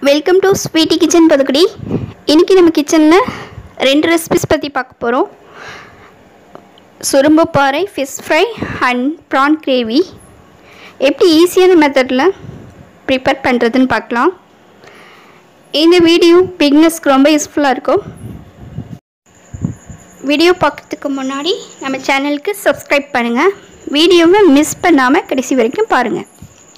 welcome to sweety kitchen பதுக்குடி இன்றைக்கி நம்ம கிச்சனில் ரெண்டு ரெசிபிஸ் பற்றி பார்க்க போகிறோம் சுரும்பு பாறை fish fry and prawn gravy எப்படி ஈஸியான மெத்தடில் ப்ரிப்பேர் பண்ணுறதுன்னு பார்க்கலாம் இந்த வீடியோ பிக்னஸ்க்கு ரொம்ப யூஸ்ஃபுல்லாக இருக்கும் வீடியோ பார்க்கறதுக்கு முன்னாடி நம்ம சேனலுக்கு சப்ஸ்கிரைப் பண்ணுங்கள் வீடியோவை மிஸ் பண்ணாமல் கடைசி வரைக்கும் பாருங்கள்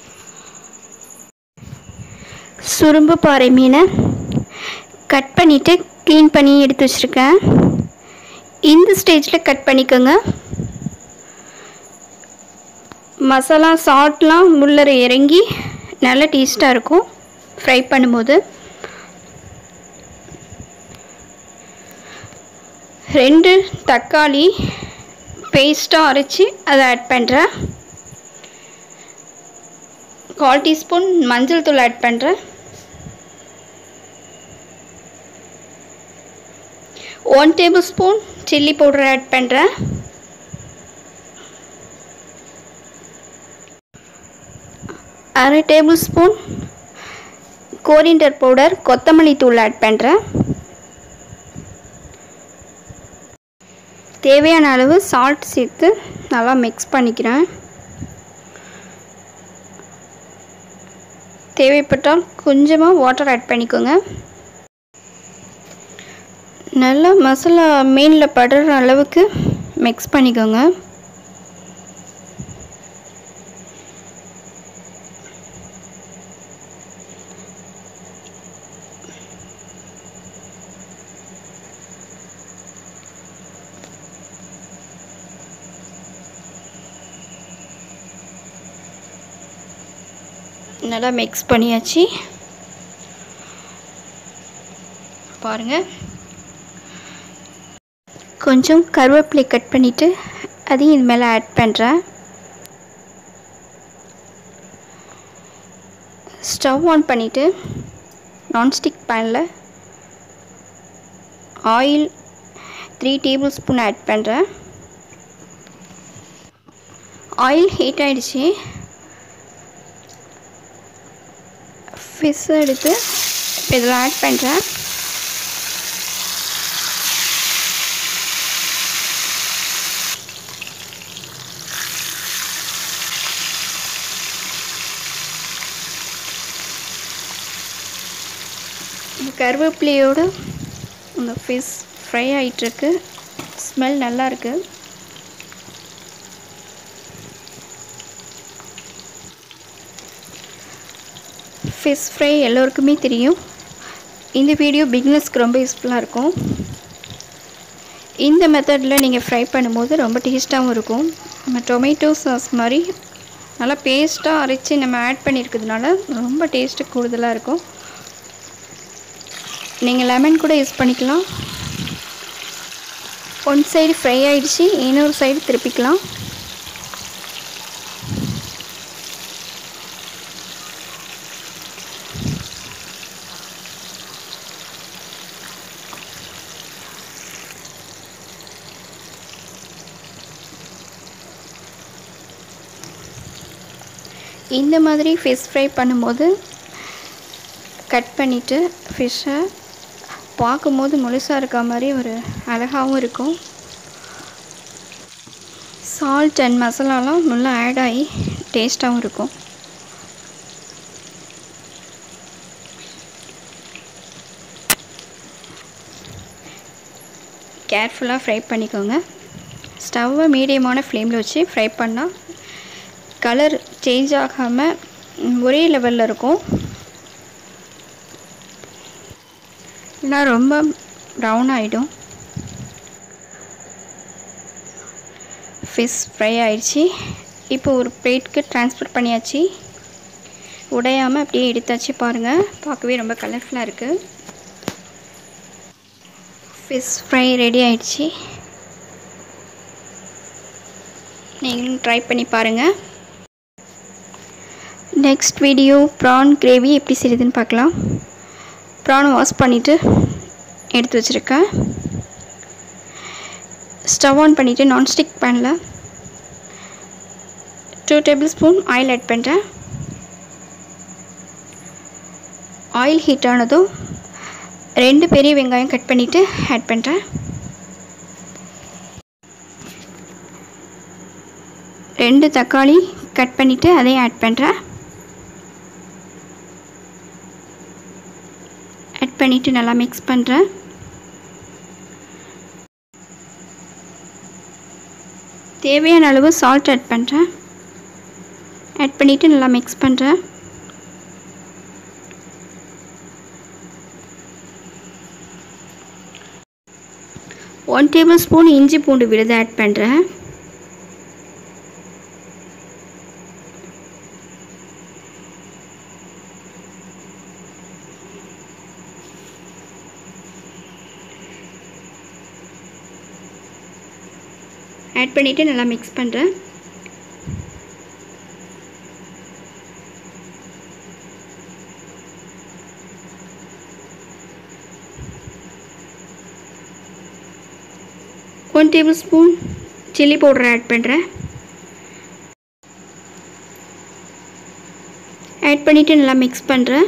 சுரும்பு பாறை மீனை கட் பண்ணிவிட்டு க்ளீன் பண்ணி எடுத்து வச்சுருக்கேன் இந்த ஸ்டேஜில் கட் பண்ணிக்கோங்க மசாலா சால்ட்லாம் முள்ளரை இறங்கி நல்ல டேஸ்ட்டாக இருக்கும் ஃப்ரை பண்ணும்போது ரெண்டு தக்காளி பேஸ்ட்டாக அரைச்சி அதை ஆட் பண்ணுறேன் கால் டீஸ்பூன் மஞ்சள் தூள் ஆட் பண்ணுறேன் one tablespoon chilli powder add பண்ணுறேன் அரை டேபிள் ஸ்பூன் கோரியண்டர் பவுடர் கொத்தமல்லி தூள் ஆட் பண்ணுறேன் தேவையான அளவு சால்ட் சேர்த்து நல்லா மிக்ஸ் பண்ணிக்கிறேன் தேவைப்பட்டால் கொஞ்சமாக வாட்டர் ஆட் பண்ணிக்கோங்க நல்லா மசாலா மீனில் படுற அளவுக்கு மிக்ஸ் பண்ணிக்கோங்க நல்லா மிக்ஸ் பண்ணியாச்சு பாருங்கள் கொஞ்சம் கருவேப்பிலை கட் பண்ணிவிட்டு அதையும் இது மேலே ஆட் பண்ணுறேன் ஸ்டவ் ஆன் பண்ணிவிட்டு நான்ஸ்டிக் பேனில் oil three tablespoon add பண்ணுறேன் ஆயில் ஹீட் ஆகிடுச்சு ஃபிஷ் எடுத்து இப்போ இதில் ஆட் பண்ணுறேன் இந்த கருவேப்பிலையோடு இந்த ஃபிஷ் ஃப்ரை ஆகிட்டுருக்கு ஸ்மெல் நல்லா இருக்கு ஃபிஷ் ஃப்ரை எல்லோருக்குமே தெரியும் இந்த வீடியோ பிக்னஸ்க்கு ரொம்ப யூஸ்ஃபுல்லாக இருக்கும் இந்த மெத்தடில் நீங்கள் ஃப்ரை பண்ணும்போது ரொம்ப டேஸ்ட்டாகவும் இருக்கும் நம்ம டொமேட்டோ சாஸ் மாதிரி நல்லா பேஸ்ட்டாக அரைச்சி நம்ம ஆட் பண்ணியிருக்கிறதுனால ரொம்ப டேஸ்ட்டு கூடுதலாக இருக்கும் நீங்கள் லெமன் கூட யூஸ் பண்ணிக்கலாம் ஒன் சைடு ஃப்ரை ஆகிடுச்சு இன்னொரு சைடு திருப்பிக்கலாம் இந்த மாதிரி ஃபிஷ் ஃப்ரை பண்ணும்போது கட் பண்ணிவிட்டு ஃபிஷ்ஷை பார்க்கும்போது முழுசாக இருக்க மாதிரி ஒரு அழகாகவும் இருக்கும் சால்ட் அண்ட் மசாலாலாம் நல்லா ஆட் ஆகி டேஸ்ட்டாகவும் இருக்கும் கேர்ஃபுல்லாக ஃப்ரை பண்ணிக்கோங்க ஸ்டவ்வை மீடியமான ஃப்ளேமில் வச்சு ஃப்ரை பண்ணால் கலர் சேஞ்ச் ஆகாமல் ஒரே லெவலில் இருக்கும் இல்லைனா ரொம்ப ப்ரௌன் ஆகிடும் ஃபிஷ் ஃப்ரை ஆயிடுச்சு இப்போ ஒரு பிளேட்க்கு ட்ரான்ஸ்ஃபர் பண்ணியாச்சு உடையாமல் அப்படியே எடுத்தாச்சு பாருங்கள் பார்க்கவே ரொம்ப கலர்ஃபுல்லாக இருக்குது ஃபிஷ் ஃப்ரை ரெடி ஆயிடுச்சு நீங்களும் ட்ரை பண்ணி பாருங்கள் நெக்ஸ்ட் வீடியோ ப்ரான் கிரேவி எப்படி செய்யுதுன்னு பார்க்கலாம் ப்ரான் வாஷ் பண்ணிவிட்டு எடுத்து வச்சுருக்கேன் ஸ்டவ் ஆன் பண்ணிவிட்டு நான்ஸ்டிக் பேனில் two tablespoon oil add பண்ணுறேன் ஆயில் ஹீட் ஆனதும் ரெண்டு பெரிய வெங்காயம் கட் பண்ணிவிட்டு ஆட் பண்ணுறேன் ரெண்டு தக்காளி கட் பண்ணிவிட்டு அதையும் ஆட் பண்ணுறேன் ஆட் பண்ணிவிட்டு நல்லா மிக்ஸ் பண்ணுறேன் தேவையான அளவு சால்ட் ஆட் பண்ணுறேன் ஆட் பண்ணிவிட்டு நல்லா மிக்ஸ் பண்ணுறேன் ஒன் டேபிள் ஸ்பூன் இஞ்சி பூண்டு விழுது ஆட் பண்ணுறேன் ஆட் பண்ணிவிட்டு நல்லா மிக்ஸ் பண்ணுறேன் one tablespoon chilli powder add பண்ணுறேன் ஆட் பண்ணிவிட்டு நல்லா மிக்ஸ் பண்ணுறேன்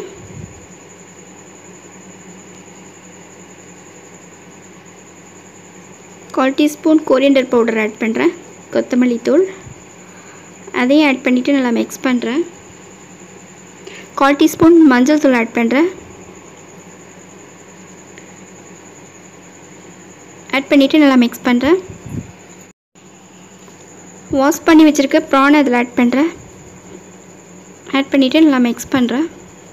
கால் டீஸ்பூன் கொரியண்டர் பவுடர் ஆட் பண்ணுறேன் கொத்தமல்லி தூள் அதையும் ஆட் பண்ணிவிட்டு நல்லா மிக்ஸ் பண்ணுறேன் கால் டீஸ்பூன் மஞ்சள் தூள் ஆட் பண்ணுறேன் ஆட் பண்ணிவிட்டு நல்லா மிக்ஸ் பண்ணுறேன் வாஷ் பண்ணி வச்சுருக்க ப்ரான் அதில் ஆட் பண்ணுறேன் ஆட் பண்ணிவிட்டு நல்லா மிக்ஸ் பண்ணுறேன்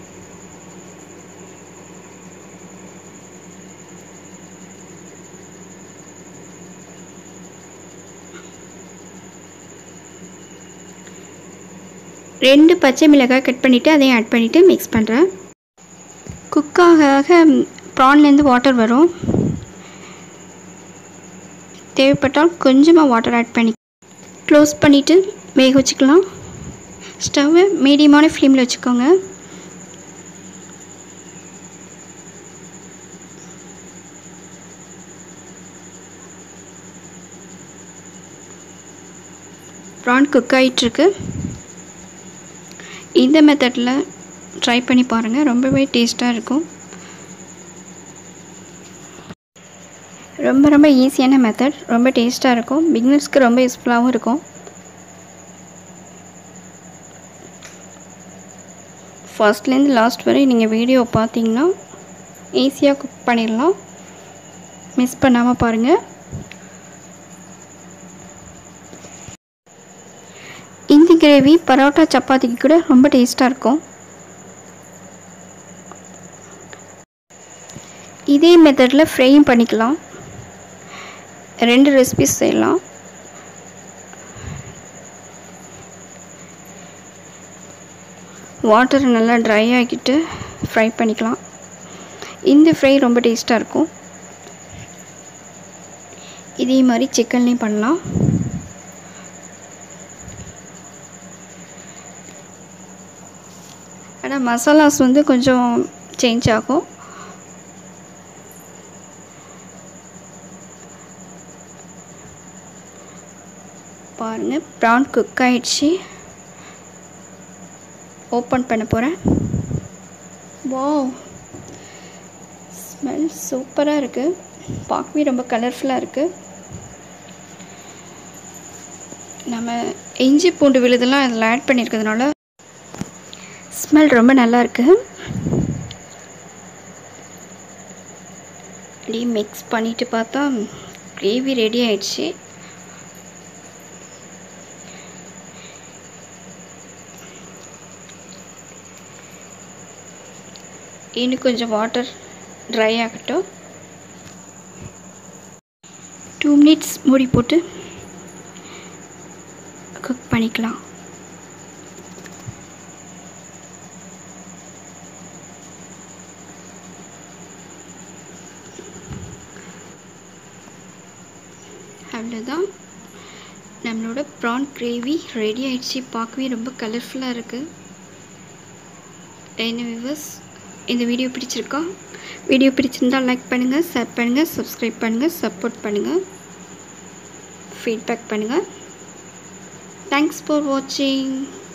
ரெண்டு பச்சை மிளகாய் கட் பண்ணிவிட்டு அதையும் ஆட் பண்ணிவிட்டு மிக்ஸ் பண்ணுறேன் குக்காக ப்ரான்லேருந்து வாட்டர் வரும் தேவைப்பட்டால் கொஞ்சமாக வாட்டர் ஆட் பண்ணி க்ளோஸ் பண்ணிவிட்டு வேக வச்சுக்கலாம் ஸ்டவ்வை மீடியமான ஃப்ளேமில் வச்சுக்கோங்க ப்ரான் குக் ஆகிட்டுருக்கு இந்த மெத்தடில் ட்ரை பண்ணி பாருங்கள் ரொம்பவே டேஸ்ட்டாக இருக்கும் ரொம்ப ரொம்ப ஈஸியான மெத்தட் ரொம்ப டேஸ்ட்டாக இருக்கும் பிகினர்ஸ்க்கு ரொம்ப யூஸ்ஃபுல்லாகவும் இருக்கும் ஃபர்ஸ்ட்லேருந்து லாஸ்ட் வரை நீங்கள் வீடியோ பார்த்தீங்கன்னா ஈஸியாக குக் பண்ணிடலாம் மிஸ் பண்ணாமல் பாருங்கள் இந்த கிரேவி பரோட்டா சப்பாத்திக்கு கூட ரொம்ப டேஸ்ட்டாக இருக்கும் இதே மெத்தடில் ஃப்ரையும் பண்ணிக்கலாம் ரெண்டு ரெசிபிஸ் செய்யலாம் வாட்டரை நல்லா ட்ரை ஆக்கிட்டு ஃப்ரை பண்ணிக்கலாம் இந்த ஃப்ரை ரொம்ப டேஸ்ட்டாக இருக்கும் இதே மாதிரி சிக்கன்லேயும் பண்ணலாம் ஆனால் மசாலாஸ் வந்து கொஞ்சம் சேஞ்ச் ஆகும் பாருங்கள் ப்ரான் குக் ஆகிடுச்சு ஓப்பன் பண்ண போகிறேன் வா ஸ்மெல் சூப்பராக இருக்குது பார்க்கவே ரொம்ப கலர்ஃபுல்லாக இருக்குது நம்ம இஞ்சி பூண்டு விழுதெல்லாம் அதில் ஆட் பண்ணியிருக்கிறதுனால ஸ்மெல் ரொம்ப நல்லா இருக்குது அப்படியே மிக்ஸ் பண்ணிவிட்டு பார்த்தா கிரேவி ரெடி ஆயிடுச்சு இன்னும் கொஞ்சம் வாட்டர் ட்ரை ஆகட்டும் டூ மினிட்ஸ் மூடி போட்டு குக் பண்ணிக்கலாம் அவ்வளோதான் நம்மளோட ப்ரான் கிரேவி ரெடி ஆயிடுச்சு பார்க்கவே ரொம்ப கலர்ஃபுல்லாக இருக்குது என்ன விவர்ஸ் இந்த வீடியோ பிடிச்சிருக்கா வீடியோ பிடிச்சிருந்தால் லைக் பண்ணுங்கள் ஷேர் பண்ணுங்கள் சப்ஸ்கிரைப் பண்ணுங்கள் சப்போர்ட் பண்ணுங்கள் ஃபீட்பேக் பண்ணுங்கள் தேங்க்ஸ் ஃபார் வாட்சிங்